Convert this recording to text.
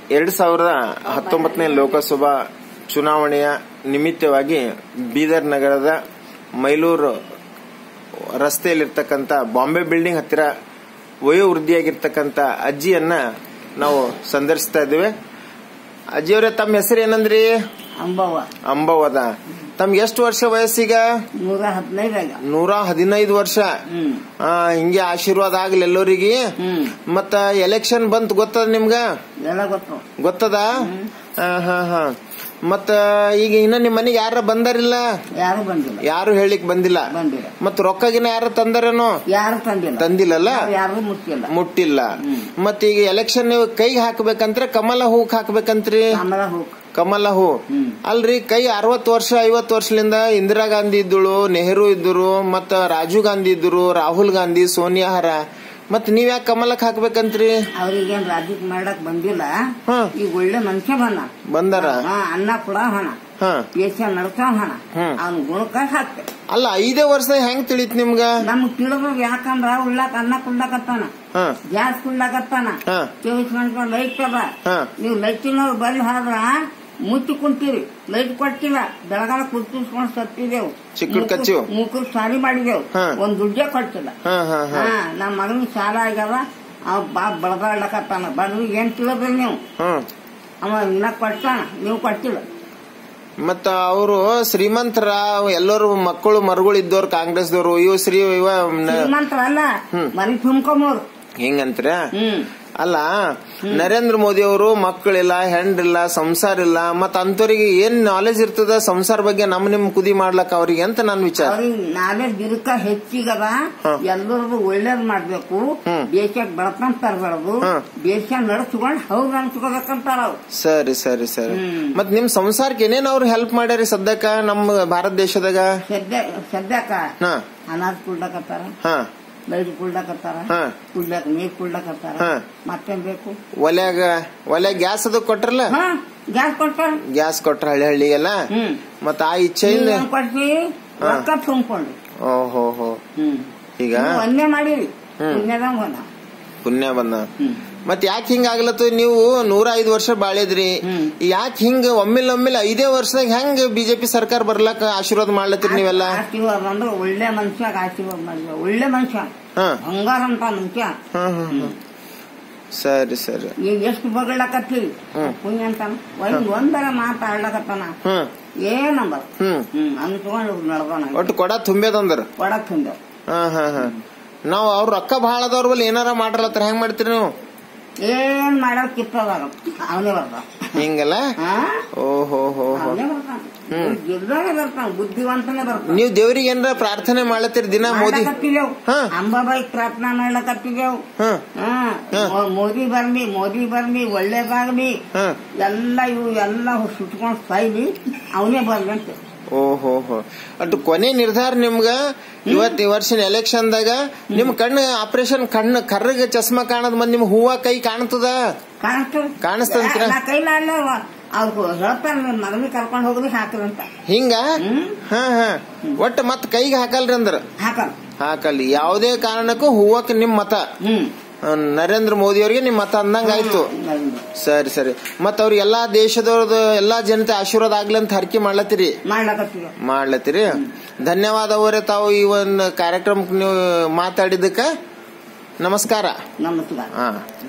ಎರಡ್ ಸಾವಿರದ ಹತ್ತೊಂಬತ್ತನೇ ಲೋಕಸಭಾ ಚುನಾವಣೆಯ ನಿಮಿತ್ತವಾಗಿ ಬೀದರ್ ನಗರದ ಮೈಲೂರು ರಸ್ತೆಯಲ್ಲಿರ್ತಕ್ಕಂಥ ಬಾಂಬೆ ಬಿಲ್ಡಿಂಗ್ ಹತ್ತಿರ ವಯೋವೃದ್ಧಿಯಾಗಿರ್ತಕ್ಕಂಥ ಅಜ್ಜಿಯನ್ನ ನಾವು ಸಂದರ್ಶಿಸ್ತಾ ಇದ್ದೇವೆ ಅಜ್ಜಿಯವರೇ ತಮ್ಮ ಹೆಸರು ಏನಂದ್ರಿ ಅಂಬವ್ವ ಅಂಬವದ ತಮ್ಗೆ ಎಷ್ಟು ವರ್ಷ ವಯಸ್ಸೀಗ ನೂರ ಹದಿನೈದಾಗ ನೂರ ಹದಿನೈದು ವರ್ಷ ಹ್ಮ್ ಆ, ಹಿಂಗೆ ಆಶೀರ್ವಾದ ಆಗ್ಲಿ ಎಲ್ಲರಿಗೆ ಹ್ಮ್ ಮತ್ತ ಎಲೆಕ್ಷನ್ ಬಂತ್ ಗೊತ್ತದ ನಿಮ್ಗ ಎಲ್ಲ ಗೊತ್ತು ಗೊತ್ತದ ಹಾ ಹಾ ಹಾ ಮತ್ತ ಈಗ ಇನ್ನ ನಿಮ್ ಮನೆಗೆ ಯಾರ ಬಂದಾರಿಲ್ಲ ಯಾರು ಬಂದಿಲ್ಲ ಯಾರು ಹೇಳಿಕ್ ಬಂದಿಲ್ಲ ಬಂದಿಲ್ಲ ಮತ್ ರೊಕ್ಕಗಿನ ಯಾರ ತಂದಾರೇನೋ ಯಾರು ತಂದಿಲ್ಲ ತಂದಿಲ್ಲಲ್ಲ ಯಾರು ಮುಟ್ಟಿಲ್ಲ ಮುಟ್ಟಿಲ್ಲ ಮತ್ ಈಗ ಎಲೆಕ್ಷನ್ ನೀವು ಕೈಗೆ ಹಾಕ್ಬೇಕಂದ್ರೆ ಕಮಲ ಹೂಕ್ ಹಾಕ್ಬೇಕಂತ್ರಿ ಕಮಲ ಹೋಗ್ ಕಮಲ ಹೂ ಹ್ಮ್. ಅಲ್ರಿ ಕೈ ಅರವತ್ ವರ್ಷ ಐವತ್ ವರ್ಷಲಿಂದ ಇಂದಿರಾ ಗಾಂಧಿ ಇದ್ದಳು ನೆಹರು ಇದ್ದರು ಮತ್ತ ರಾಜೀವ್ ಗಾಂಧಿ ಇದ್ರು ರಾಹುಲ್ ಗಾಂಧಿ ಸೋನಿಯಾ ಹರ ಮತ್ ನೀವ್ ಯಾಕೆ ಕಮಲಕ್ ಹಾಕ್ಬೇಕಂತ್ರಿ ಅವ್ರಿಗೇನ್ ರಾಜಕೀಯ ಮಾಡಕ್ ಬಂದಿಲ್ಲ ಹಾ. ಈಗ ಒಳ್ಳೆ ಮನುಷ್ಯ ಬಂದ ಬಂದಾರ ಹಾ, ಅನ್ನ ಕೂಡ ಹಣ ಹ ದೇಶ ನಡ್ಸೋ ಹಣ ಹ್ಮ್. ಅವ್ನ ಗುಣಕ್ಕ ಹಾಕ್ತೆ ಅಲ್ಲ ಐದೇ ವರ್ಷದಾಗ ಹೆಂಗ್ ತಿಳಿತ್ ನಿಮ್ಗ ನಮ್ಗ್ ತಿಳಿದ್ರು ಯಾಕಂದ್ರ ಉಳ್ಳಾಕ ಅನ್ನ ಕುಡ್ಲಾಕತ್ತಾನ ಹ ಗ್ಯಾಸ್ ಕುಡ್ಲಾಕತ್ತಾನ ಹಾ. ಚೌಬೀಸ್ ಗಂಟೆ ಲೈಟ್ ಅದ ಹಾ. ನೀವು ಲೈಟಿನವ್ರು ಬಂದ್ ಹೋದ್ರ ಮುಚ್ಚಿ ಕುಂತೀರಿ ಲೈಟ್ ಕೊಟ್ಟಿಲ್ಲ ಬೆಳಗಾಲ ಕುರ್ತಿಸ್ಕೊಂಡ್ ಸತ್ತಿದೆವು ಚಿಕ್ಕುಳ್ ಕಚ್ಚು. ಮೂಕರ್ ಸಾರಿ ಮಾಡಿದೆವು ಹಾ. ಒಂದ್ ದುಡ್ಡೇ ಕೊಟ್ಟಿಲ್ಲ ಹ ಹ ಹ ಹಾ ನಮ್ಮ ಮಗನಿಗೆ ಸಾಲ ಆಗ್ಯಾವ ಅವ್ ಬಾ ಬಡದಾಡ್ಲಕತ್ತಾನ ಬಡ್ರಿ ಏನ್ ತಿಳಿದ್ರಿ ನೀವು ಹ್ಮ್ ಅವ ಇನ್ನ ಕೊಡ್ತಾನ ನೀವು ಕೊಟ್ಟಿಲ್ಲ ಮತ್ತ ಅವರು ಶ್ರೀಮಂತರ ಎಲ್ಲರೂ ಮಕ್ಕಳು ಮರುಗಳು ಇದ್ದವ್ರು ಕಾಂಗ್ರೆಸ್ದವ್ರು ಇವ್ ಶ್ರೀ ಇವ ನ- ಶ್ರೀಮಂತರಲ್ಲ ಮನೆ ತುಂಬ್ಕೊಂಬೋರು ಹಿಂಗಂತ್ರ ಹ್ಮ್ ಅಲ್ಲ ನರೇಂದ್ರ ಮೋದಿ ಅವರು ಮಕ್ಕಳಿಲ್ಲ ಹೆಂಡ್ರಿಲ್ಲ ಸಂಸಾರ ಇಲ್ಲ ಮತ್ತ ಅಂತವ್ರಿಗೆ ಏನ್ ನಾಲೆಜ್ ಇರ್ತದ ಸಂಸಾರ ಬಗ್ಗೆ ನಮ್ ನಿಮ್ ಕುದಿ ಮಾಡ್ಲಕ್ಕ ಅವ್ರಿಗೆ ಅಂತ ನನ್ ವಿಚಾರ ಅವ್ರಿಗೆ ನಾವೇ ಗಿಡಕ ಹೆಚ್ಚಿಗದ ಎಲ್ಲರಿಗೂ ಒಳ್ಳೇದ್ ಮಾಡ್ಬೇಕು ದೇಶಕ್ಕೆ ಬೆಳಕಂತ ತರಬಾರ್ದು ಹ್ಮ್. ದೇಶ ನಡೆಸ್ಕೊಂಡ್ ಹೌದ್ ಅನ್ಸ್ಕೋಬೇಕಂತಾರ ಅವ್ರು ಸರಿ ಸರಿ ಸರಿ ಹ್ಮ್. ಮತ್ ನಿಮ್ ಸಂಸಾರಕ್ಕೆ ಏನೇನ್ ಅವ್ರು ಹೆಲ್ಪ್ ಮಾಡ್ಯಾರಿ ಸದ್ಯಕ್ಕ ನಮ್ಮ ಭಾರತ ದೇಶದಾಗ ಸದ್ಯ ಸದ್ಯಕ್ಕ ಹ ಅನಾಜ್ ಕುಡ್ಲಕತ್ತಾರ ಹ ಲೈಟ್ ಕುಡ್ಲಕತ್ತಾರ ಹಾ. ಕುಡ್ಲಕ್ ನೀರ್ ಕುಡ್ಲಕತ್ತಾರ ಹಾ. ಮತ್ತೇನ್ ಬೇಕು ಒಲ್ಯಾಗ ಒಲ್ಯಾಗ ಗ್ಯಾಸ್ ಅದು ಕೊಟ್ರಲ್ಲ ಹಾ ಗ್ಯಾಸ್ ಕೊಡ್ತಾರ ಗ್ಯಾಸ್ ಕೊಟ್ರ ಹಳ್ಳಿ ಹಳ್ಳಿಗೆಲ್ಲ ಹ್ಮ್ ಮತ್ತ ಆ ಇಚ್ಛೆಯಿಂದ ನೀವೇನ್ ಕೊಡ್ಸಿ ರೊಕ್ಕ ತುಂಬ್ಕೊಂಡ್ರಿ ಓಹೋ ಹೋ ಹ್ಮ್ ಈಗ ನೀವು ಒಂದೇ ಮಾಡಿರಿ ಪುಣ್ಯದಂಗ ಹೋದ ಪುಣ್ಯ ಬಂದ ಹ್ಮ್ ಮತ್ ಯಾಕೆ ಹಿಂಗ ಆಗ್ಲತ್ತ ನೀವು ನೂರ ಐದು ವರ್ಷ ಬಾಳಿದ್ರಿ ಹ್ಮ್. ಯಾಕೆ ಹಿಂಗ ಒಮ್ಮಿಲ್ ಒಮ್ಮಿಲ್ ಐದೇ ವರ್ಷದಾಗ ಹೆಂಗ್ ಬಿಜೆಪಿ ಸರ್ಕಾರ ಬರ್ಲಾಕ ಆಶೀರ್ವಾದ ಮಾಡ್ಲತ್ತೀರಿ ನೀವೆಲ್ಲ ಆಶೀರ್ವಾದ ಅಂದ್ರೆ ಒಳ್ಳೆ ಮನುಷ್ಯಾಗ ಆಶೀರ್ವಾದ ಮಾಡಿದ ಒಳ್ಳೆ ಮನುಷ್ಯ ಹ ಬಂಗಾರ ಅಂತ ಮನುಷ್ಯ ಹ, ಹ, ಹ. ಸರಿ ಸರಿ ಈಗ ಎಷ್ಟು ಬಗಳಕತ್ತೀವಿ ಪುಣ್ಯ ಅಂತಾನ ಒಂದ್ ಒಂದರ ಮಾತಾಡ್ಲಕತ್ತಾನ ಹ್ಮ್ ಏನಂಬ ಹ್ಮ್ ಹ್ಮ್ ಅನ್ಸ್ಕೊಂಡು ನಡೆದಾನ ಒಟ್ಟು ಕೊಡ ತುಂಬೇದಂದ್ರ ಒಡಕ್ ತಿಂದ ಹ ಹ ಹ ನಾವ್ ಅವ್ರ ರೊಕ್ಕ ಬಹಳ ಅದಾವ್ರ ಬಲ್ಲಿ ಏನಾರ ಮಾಡ್ರಲತ್ತಾರ ಹೆಂಗ್ ಮಾಡ್ತೀರಿ ನೀವು ಏನ್ ಮಾಡೋದ್ ಕಿತ್ತದಾಗ ಅವನೇ ಬರ್ತಾನ ಹಿಂಗಲ್ಲ ಹಾ ಓಹೋ ಹೋ ಹೋ ಅವನೇ ಬರ್ತಾನ ಗೆದ್ದಾಗ ಬರ್ತಾನ ಬುದ್ಧಿವಂತನೇ ಬರ್ತಾನ ನೀವ್ ದೇವ್ರಿಗೆ ಏನಾರ ಪ್ರಾರ್ಥನೆ ಮಾಡ್ಲತ್ತೀರಿ ದಿನ ಮೋದಿ ಮಾಡ್ಲಕತ್ತಿದೆವು ಹಾ. ಅಂಬಾಬಾಯಿ ಪ್ರಾರ್ಥನಾ ಮಾಡ್ಲಕತ್ತಿದೆವು ಹ ಹಾ ಮೋ- ಮೋದಿ ಬರ್ಲಿ ಮೋದಿ ಬರ್ಲಿ ಒಳ್ಳೇದಾಗ್ಲಿ ಹ ಎಲ್ಲ ಇವು ಎಲ್ಲ ಸುಟ್ಕೊಂಡ್ ಸಾಯ್ಲಿ ಅವನೇ ಬರ್ಲಿ ಅಂತ ಓಹೋ ಹೋ ಅಟ್ಟು ಕೊನೆ ನಿರ್ಧಾರ ನಿಮ್ಗ ಇವತ್ ಈ ವರ್ಷನ ಎಲೆಕ್ಷನ್ದಾಗ ನಿಮ್ ಕಣ್ಣು ಆಪರೇಷನ್ ಕಣ್ಣು ಕರ್ರಗ ಚಸ್ಮಾ ಕಾಣದ್ ಮಂದಿ ನಿಮ್ ಹೂವ ಕೈ ಕಾಣ್ತದ ಕಾಣಿಸ್ತದ ಕಾಣಿಸ್ತದಂತ್ರ? ನಾ ಕೈಲಾಡ್ಲ ಅವ್ರು ಹೇಳ್ತಾರ ಮಗನಿಗೆ ಕರ್ಕೊಂಡ್ ಹೋಗ್ಲಿ ಹಾಕ್ರಂತ ಹಿಂಗ ಹ್ಮ್ ಹ ಹ ಒಟ್ಟ ಮತ್ ಕೈಗೆ ಹಾಕಲ್ರಿ ಅಂದ್ರ ಹಾಕಲ್ ಹಾಕಲ್ರಿ ಯಾವುದೇ ಕಾರಣಕ್ಕೂ ಹೂವಕ್ಕೆ ನಿಮ್ ಮತ ಹ್ಮ್ ಆ, ನರೇಂದ್ರ ಮೋದಿ ಅವರಿಗೆ ನಿಮ್ ಮತ ಅಂದಂಗ ಆಯ್ತು ನಮ್ದು. ಸರಿ ಸರಿ ಮತ್ ಅವ್ರ ಎಲ್ಲಾ ದೇಶದವ್ರದ್ದು ಎಲ್ಲಾ ಜನತೆ ಆಶೀರ್ವಾದ ಆಗ್ಲಿ ಅಂತ ಹರಕೆ ಮಾಡ್ಲತ್ತೀರಿ ಮಾಡ್ಲಕತ್ತಿದ ಮಾಡ್ಲತ್ತೀರಿ ಧನ್ಯವಾದ ಅವರೇ ತಾವು ಈ ಒಂದು ಕಾರ್ಯಕ್ರಮಕ್ಕೆ ನೀವು ಮಾತಾಡಿದ್ದಕ್ಕ ನಮಸ್ಕಾರ ನಮಸ್ಕಾರ ಹಾ